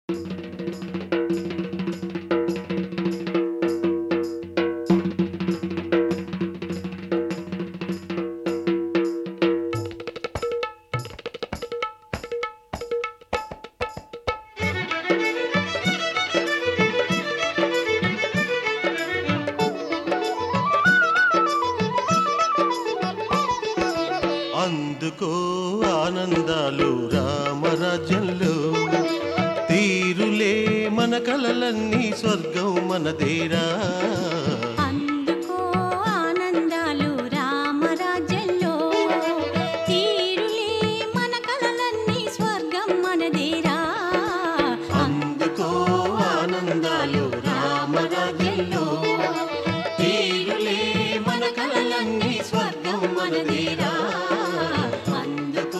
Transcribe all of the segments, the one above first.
అందుకో ఆనందాలు రామరాజ్యంలో తీరులే మన కలలన్నీ స్వర్గం మనదేరా అందుకో ఆనందాలు రామరాజ్యంలో తీరులే మన కలలన్నీ స్వర్గం మనదేరా అందుకో ఆనందాలు రామరాజ్యంలో తీరులే మన కలలన్నీ స్వర్గం మనదేరా అందుకో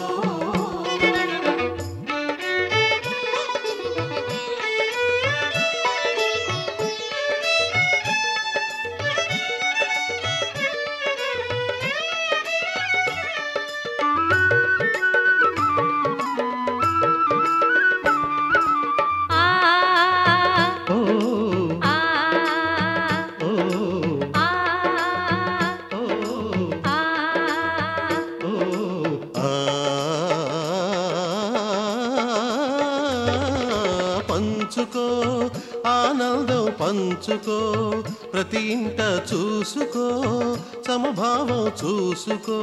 ఆ ఓ ఆ ఓ ఆ ఓ ఆ ఆ పంచుకో ఆనందం పంచుకో ప్రతి ఇంట చూసుకో సమభావం చూసుకో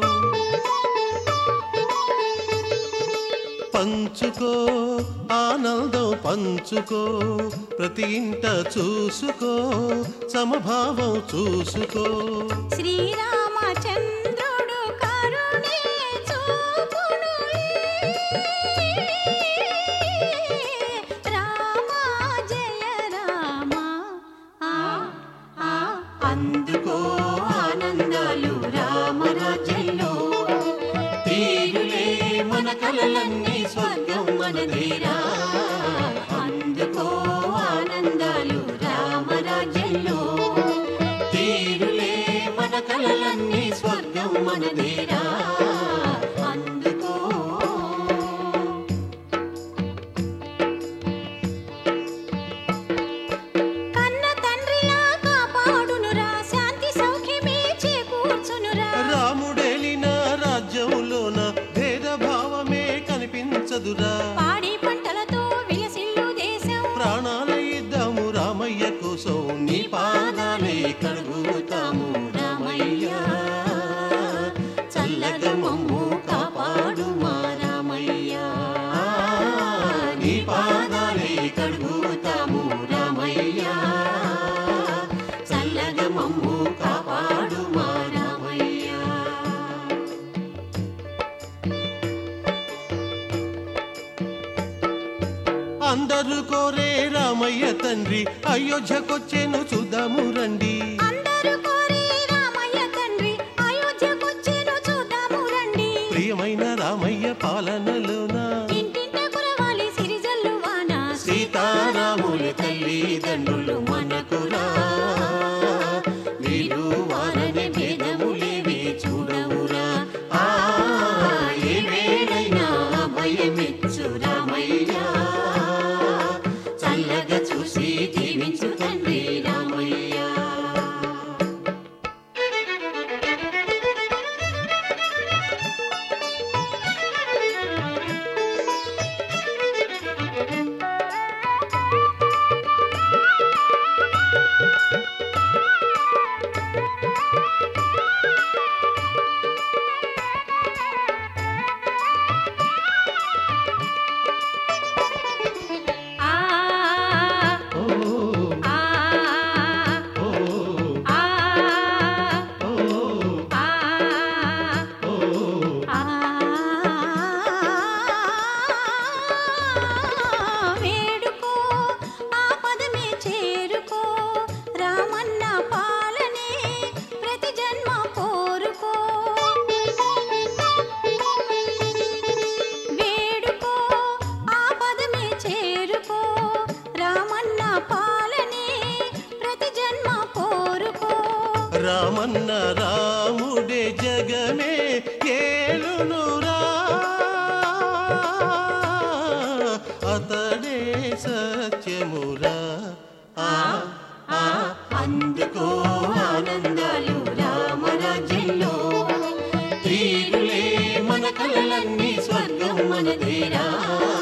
పంచుకో ఆనందం పంచుకో ప్రతి ఇంట చూసుకో సమభావం చూసుకో శ్రీరామచంద్రుడు కరుణే చూపునులే. రామా జయ రామా. ఆ, ఆ, అందుకో ఆనందాలు రామరాజ్యంలో తీరులే మన కలలన్నీ స్వర్గం మనదేరా అందుకో ఆనందాలు రామరాజ్యంలో తీరులే మన కలలన్నీ స్వర్గం మనదేరా అందుకో కన్న తండ్రిలా కాపాడునురా శాంతి సౌఖ్యమే చేకూర్చునురా రాముడేలిన రాజ్యంలోన భేదభావమే కనిపించదురా పాడి పంటలతో విలసిల్లు దేశం ప్రాణాల ఇద్దాము రామయ్య కోసం నీ పాదాలే కడుగుతాము రామయ్య చల్లగా మమ్ము కాపాడు మా రామయ్య నీ పాదాలే కడుగుతాము రామయ్య చల్లగా మమ్ము కాపాడు మా రామయ్య అందరూ కోరే రామయ్య తండ్రి అయోధ్యకొచ్చేను చూద్దాము రండి అందరూ కోరి రామయ్య తండ్రి అయోధ్యకొచ్చెను చూద్దాము రండి ప్రియమైన రామయ్య పాలనలోన ఇంటింట కురవాలి సిరిజల్లు వాన సీతారాముల తల్లిదండ్రులు మనకురా వీరు వారని భేదములేవి చూడవురా ఆ ఏ వేళైనా భయమిచ్చు రామయ్య చల్లగా చూసి జీవించు తండ్రి రామయ్య ఆ ఓ ఆ ఓ ఆ ఓ ఆ ఓ ఆ వేడుకో ఆ పదమే చేరుకో రామన్న పాలనే ప్రతి జన్మ కోరుకో వేడుకో ఆ పదమే చేరుకో రామన్న పాలనే ప్రతి జన్మ కోరుకో రామన్న రాముడే జగమే ఏలునురా అతడే మాటే సత్యమురా ఆ ఆ అందుకో ఆనందాలు రామరాజ్యంలో తీరులే మన కలలన్నీ స్వర్గం మనదేరా